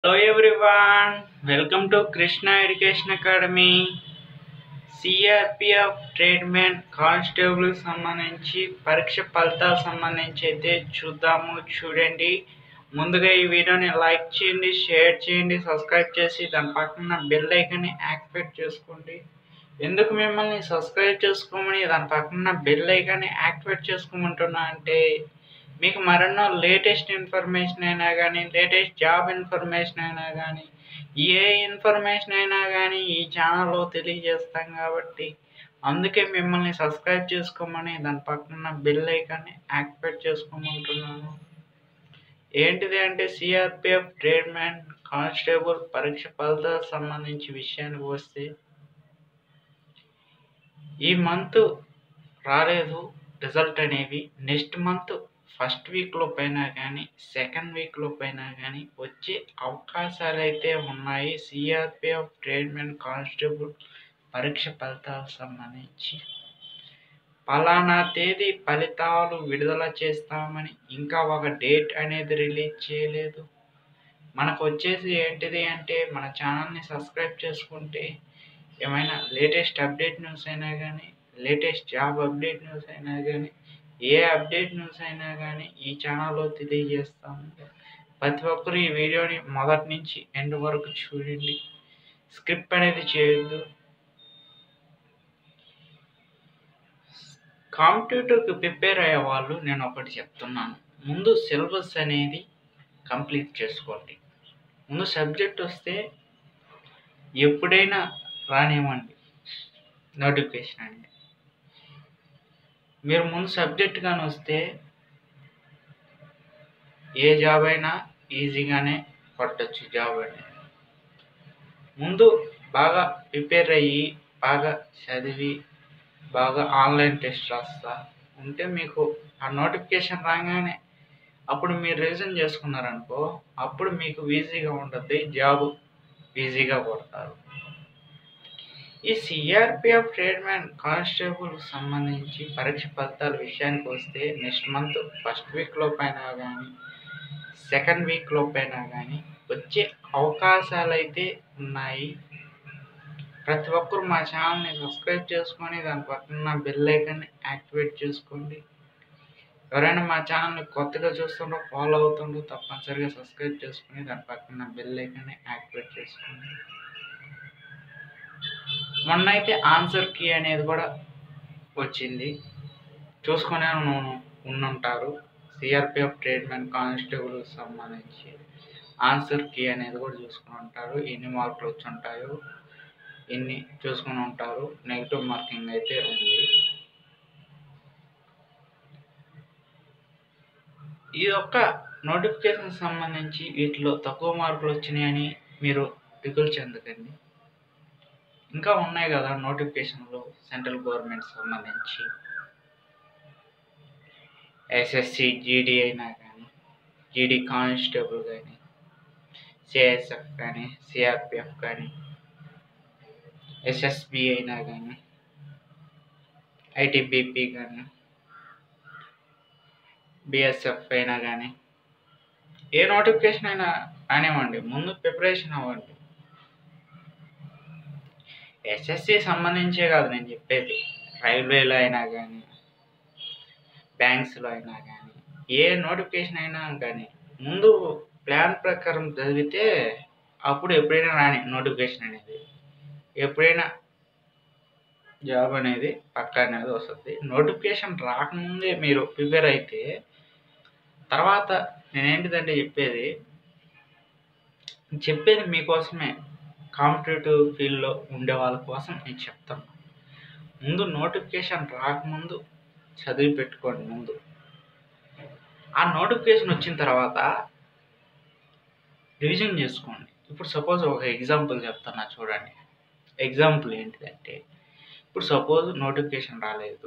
Hello everyone, welcome to Krishna Education Academy. CRPF tradesman constable సంబంధించి పరీక్ష ఫలితాలు సంబంధించి అయితే చూద్దాము చూడండి ముందుగా ఈ వీడియోని లైక్ చేయండి షేర్ చేయండి సబ్స్క్రైబ్ చేసి దాని పక్కన బెల్ ఐకాన్ని యాక్టివేట్ చేసుకోండి ఎందుకు మిమ్మల్ని సబ్స్క్రైబ్ చేసుకోమని దాని పక్కన బెల్ ఐకాన్ని యాక్టివేట్ చేసుకోమంటున్నా అంటే మీకు మరెన్నో లేటెస్ట్ ఇన్ఫర్మేషన్ అయినా కానీ లేటెస్ట్ జాబ్ ఇన్ఫర్మేషన్ అయినా కానీ ఏ ఇన్ఫర్మేషన్ అయినా కానీ ఈ ఛానల్లో తెలియజేస్తాం కాబట్టి అందుకే మిమ్మల్ని సబ్స్క్రైబ్ చేసుకోమని దాని పక్కన బెల్ ఐకాన్ని యాక్టివేట్ చేసుకోమంటున్నాను ఏంటిది అంటే సిఆర్పిఎఫ్ ట్రేడ్మెన్ కానిస్టేబుల్ పరీక్ష ఫలితాలకు సంబంధించి విషయానికి వస్తే ఈ మంత్ రాలేదు రిజల్ట్ అనేవి నెక్స్ట్ మంత్ ఫస్ట్ వీక్లో పైన కానీ సెకండ్ వీక్లో పైన కానీ వచ్చే అవకాశాలు అయితే ఉన్నాయి సిఆర్పిఎఫ్ ట్రేడ్మెన్ కానిస్టేబుల్ పరీక్ష ఫలితాలకు సంబంధించి పలానా తేదీ ఫలితాలు విడుదల చేస్తామని ఇంకా ఒక డేట్ అనేది రిలీజ్ చేయలేదు మనకు వచ్చేసి ఏంటిది అంటే మన ఛానల్ని సబ్స్క్రైబ్ చేసుకుంటే ఏమైనా లేటెస్ట్ అప్డేట్ న్యూస్ అయినా కానీ లేటెస్ట్ జాబ్ అప్డేట్ న్యూస్ అయినా కానీ ఏ అప్డేట్ న్యూస్ అయినా కానీ ఈ ఛానల్లో తెలియజేస్తాము ప్రతి ఒక్కరు ఈ వీడియోని మొదటి నుంచి ఎండ్ వరకు చూడండి స్క్రిప్ట్ అనేది చేయొద్దు కాంపిటేటివ్కి ప్రిపేర్ అయ్యే వాళ్ళు నేను ఒకటి చెప్తున్నాను ముందు సిలబస్ అనేది కంప్లీట్ చేసుకోండి ముందు సబ్జెక్ట్ వస్తే ఎప్పుడైనా రానివ్వండి నోటిఫికేషన్ అనేది మీరు ముందు సబ్జెక్ట్ కానీ వస్తే ఏ జాబ్ అయినా ఈజీగానే కొట్టచ్చు జాబ్ అనేది ముందు బాగా ప్రిపేర్ అయ్యి బాగా చదివి బాగా ఆన్లైన్ టెస్ట్ రాస్తా ఉంటే మీకు ఆ నోటిఫికేషన్ రాగానే అప్పుడు మీరు రివిజన్ చేసుకున్నారనుకో అప్పుడు మీకు ఈజీగా ఉంటుంది జాబ్ ఈజీగా కొడతారు ఈ సిఆర్పిఎఫ్ ట్రేడ్మెన్ కానిస్టేబుల్ సంబంధించి పరీక్ష ఫలితాల విషయానికి వస్తే నెక్స్ట్ మంత్ ఫస్ట్ వీక్లో పైన కానీ సెకండ్ వీక్లో పైన కానీ వచ్చే అవకాశాలు అయితే ఉన్నాయి ప్రతి ఒక్కరు మా ఛానల్ని సబ్స్క్రైబ్ చేసుకొని దాని పక్కన బెల్ ఐకాన్ని యాక్టివేట్ చేసుకోండి ఎవరైనా మా ఛానల్ని కొత్తగా చూస్తుండో ఫాలో అవుతుండో తప్పనిసరిగా సబ్స్క్రైబ్ చేసుకొని దాని పక్కన బెల్ ఐకాన్ని యాక్టివేట్ చేసుకోండి మొన్న అయితే ఆన్సర్ కీ అనేది కూడా వచ్చింది చూసుకునే ఉండుంటారు సిఆర్పిఎఫ్ ట్రీట్మెంట్ కానిస్టేబుల్ సంబంధించి ఆన్సర్ కీ అనేది కూడా చూసుకుని ఉంటారు ఎన్ని మార్కులు వచ్చి ఉంటాయో ఎన్ని చూసుకుని ఉంటారు నెగిటివ్ మార్కింగ్ అయితే ఉంది ఈ యొక్క నోటిఫికేషన్ సంబంధించి వీటిలో తక్కువ మార్కులు వచ్చినాయని మీరు దిగులు చెందకండి ఇంకా ఉన్నాయి కదా నోటిఫికేషన్లు సెంట్రల్ గవర్నమెంట్ సంబంధించి ఎస్ఎస్సి జీడీ అయినా కానీ జీడీ కానిస్టేబుల్ కానీ సిఎస్ఎఫ్ కానీ సిఆర్పిఎఫ్ కానీ ఎస్ఎస్బి అయినా కానీ ఐటీబీపీ కానీ బిఎస్ఎఫ్ అయినా కానీ ఏ నోటిఫికేషన్ అయినా కానివ్వండి ముందు ప్రిపరేషన్ అవ్వండి ఎస్ఎస్సి సంబంధించే కాదు నేను చెప్పేది రైల్వేలో అయినా కానీ బ్యాంక్స్లో అయినా కానీ ఏ నోటిఫికేషన్ అయినా కానీ ముందు ప్లాన్ ప్రకారం చదివితే అప్పుడు ఎప్పుడైనా రాని నోటిఫికేషన్ అనేది ఎప్పుడైనా జాబ్ అనేది పక్క అనేది వస్తుంది నోటిఫికేషన్ రాకముందే మీరు ప్రిపేర్ అయితే తర్వాత నేనేంటిదంటే చెప్పేది చెప్పేది మీకోసమే కాంపిటేటివ్ ఫీల్డ్లో ఉండే వాళ్ళ కోసం నేను చెప్తాను ముందు నోటిఫికేషన్ రాకముందు చదివి పెట్టుకోండి ముందు ఆ నోటిఫికేషన్ వచ్చిన తర్వాత రివిజన్ చేసుకోండి ఇప్పుడు సపోజ్ ఒక ఎగ్జాంపుల్ చెప్తున్నా చూడండి ఎగ్జాంపుల్ ఏంటిదంటే ఇప్పుడు సపోజ్ నోటిఫికేషన్ రాలేదు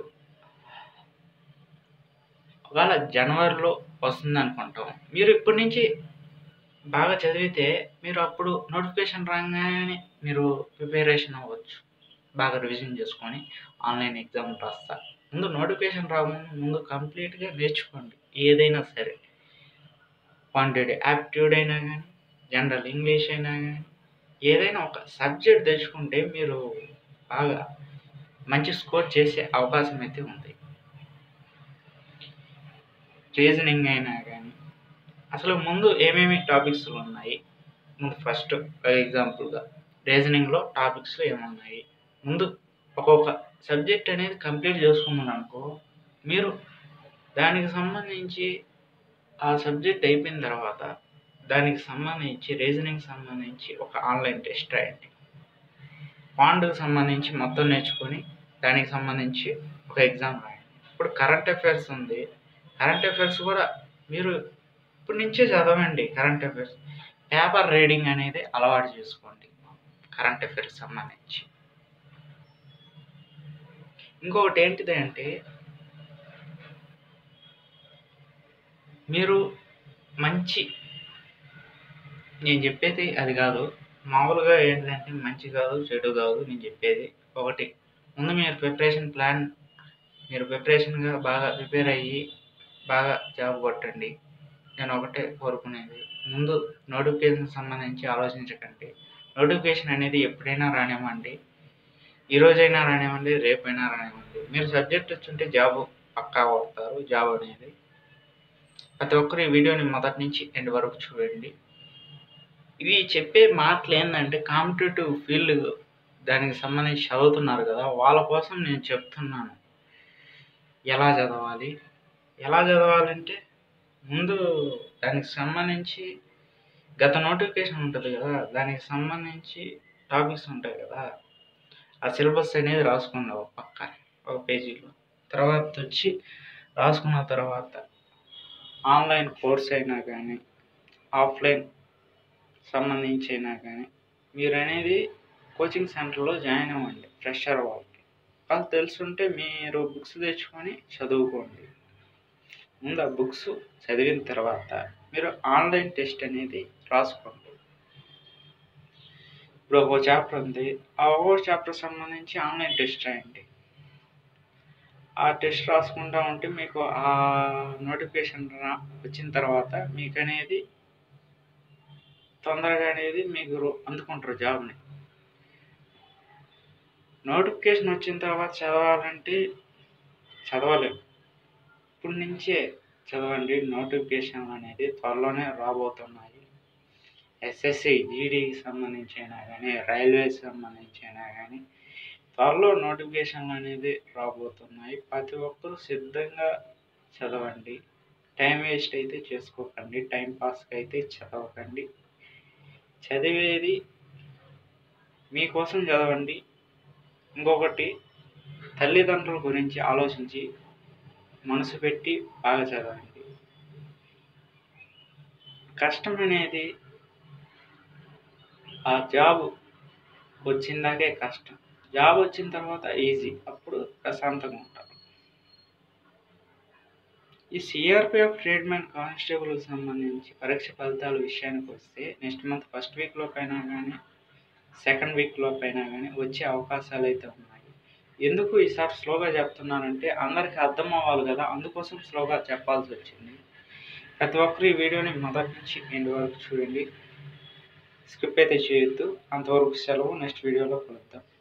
ఒకవేళ జనవరిలో వస్తుంది అనుకుంటాం మీరు ఇప్పటి నుంచి బాగా చదివితే మీరు అప్పుడు నోటిఫికేషన్ రాగానే మీరు ప్రిపరేషన్ అవ్వచ్చు బాగా రివిజన్ చేసుకొని ఆన్లైన్ ఎగ్జామ్ రాస్తా ముందు నోటిఫికేషన్ రాకముందు ముందు కంప్లీట్గా నేర్చుకోండి ఏదైనా సరే క్వాంటిటీ యాప్ట్యూడ్ అయినా కానీ జనరల్ ఇంగ్లీష్ అయినా కానీ ఏదైనా ఒక సబ్జెక్ట్ తెచ్చుకుంటే మీరు బాగా మంచి స్కోర్ చేసే అవకాశం అయితే ఉంది రీజనింగ్ అయినా కానీ అసలు ముందు ఏమేమి టాపిక్స్లు ఉన్నాయి ముందు ఫస్ట్ ఎగ్జాంపుల్గా రీజనింగ్లో టాపిక్స్లో ఏమున్నాయి ముందు ఒక్కొక్క సబ్జెక్ట్ అనేది కంప్లీట్ చేసుకున్నాను అనుకో మీరు దానికి సంబంధించి ఆ సబ్జెక్ట్ అయిపోయిన తర్వాత దానికి సంబంధించి రీజనింగ్ సంబంధించి ఒక ఆన్లైన్ టెస్ట్ రాయండి పాండ్కి సంబంధించి మొత్తం నేర్చుకొని దానికి సంబంధించి ఒక ఎగ్జామ్ రాయండి ఇప్పుడు కరెంట్ అఫైర్స్ ఉంది కరెంట్ అఫైర్స్ కూడా మీరు ఇప్పటి నుంచే చదవండి కరెంట్ అఫైర్స్ పేపర్ రీడింగ్ అనేది అలవాటు చేసుకోండి కరెంట్ అఫైర్స్ సంబంధించి ఇంకొకటి ఏంటిది అంటే మీరు మంచి నేను చెప్పేది అది కాదు మామూలుగా ఏంటంటే మంచి కాదు చెడు కాదు నేను చెప్పేది ఒకటి ముందు మీరు ప్రిపరేషన్ ప్లాన్ మీరు ప్రిపరేషన్గా బాగా ప్రిపేర్ అయ్యి బాగా జాబ్ కొట్టండి నేను ఒకటే కోరుకునేది ముందు నోటిఫికేషన్ సంబంధించి ఆలోచించకండి నోటిఫికేషన్ అనేది ఎప్పుడైనా రానివ్వండి ఈ రోజైనా రానివ్వండి రేపైనా రానివ్వండి మీరు సబ్జెక్ట్ వచ్చుంటే జాబ్ పక్కా కొడతారు జాబ్ అనేది ప్రతి ఒక్కరు ఈ వీడియోని మొదటి నుంచి ఎండ్ వరకు చూడండి ఇవి చెప్పే మాటలు ఏంటంటే కాంపిటేటివ్ ఫీల్డ్ దానికి సంబంధించి చదువుతున్నారు కదా వాళ్ళ కోసం నేను చెప్తున్నాను ఎలా చదవాలి ఎలా చదవాలంటే ముందు దానికి సంబంధించి గత నోటిఫికేషన్ ఉంటుంది కదా దానికి సంబంధించి టాపిక్స్ ఉంటాయి కదా ఆ సిలబస్ అనేది రాసుకోండి ఒక పక్క ఒక పేజీలో తర్వాత వచ్చి రాసుకున్న తర్వాత ఆన్లైన్ కోర్స్ అయినా కానీ ఆఫ్లైన్ సంబంధించి అయినా కానీ మీరు అనేది కోచింగ్ సెంటర్లో జాయిన్ అవ్వండి ఫ్రెషర్ వాళ్ళకి వాళ్ళు తెలుసుంటే మీరు బుక్స్ తెచ్చుకొని చదువుకోండి ముందు ఆ బుక్స్ చదివిన తర్వాత మీరు ఆన్లైన్ టెస్ట్ అనేది రాసుకోండి ఇప్పుడు ఒక చాప్టర్ ఉంది ఆ ఒక్కో చాప్టర్ సంబంధించి ఆన్లైన్ టెస్ట్ రాయండి ఆ టెస్ట్ రాసుకుంటా ఉంటే మీకు ఆ నోటిఫికేషన్ రా వచ్చిన తర్వాత మీకు అనేది తొందరగా అనేది మీకు రో- అందుకుంటారు జాబ్ని నోటిఫికేషన్ వచ్చిన తర్వాత చదవాలంటే చదవలేము ఇప్పటి నుంచే చదవండి నోటిఫికేషన్ అనేది త్వరలోనే రాబోతున్నాయి ఎస్ఎస్సి జీడీకి సంబంధించి అయినా కానీ రైల్వేస్ సంబంధించి అయినా కానీ త్వరలో నోటిఫికేషన్లు అనేది రాబోతున్నాయి ప్రతి ఒక్కరూ సిద్ధంగా చదవండి టైం వేస్ట్ అయితే చేసుకోకండి టైం పాస్కి అయితే చదవకండి చదివేది మీకోసం చదవండి ఇంకొకటి తల్లిదండ్రుల గురించి ఆలోచించి మనసు పెట్టి బాగా చదవండి కష్టం అనేది ఆ జాబ్ వచ్చిందాకే కష్టం జాబ్ వచ్చిన తర్వాత ఈజీ అప్పుడు ప్రశాంతంగా ఉంటారు ఈ సిఆర్పిఎఫ్ ట్రీట్మెంట్ కానిస్టేబుల్కి సంబంధించి పరీక్ష ఫలితాల విషయానికి వస్తే నెక్స్ట్ మంత్ ఫస్ట్ వీక్లో పైన కానీ సెకండ్ వీక్లో పైన కానీ వచ్చే అవకాశాలు అయితే ఉన్నాయి ఎందుకు ఈసారి స్లోగా చెప్తున్నానంటే అందరికీ అర్థం అవ్వాలి కదా అందుకోసం స్లోగా చెప్పాల్సి వచ్చింది ప్రతి ఒక్కరు ఈ వీడియోని మొదటి నుంచి ఎండ్ వరకు చూడండి స్కిప్ అయితే చేయొద్దు అంతవరకు సెలవు నెక్స్ట్ వీడియోలో కలుద్దాం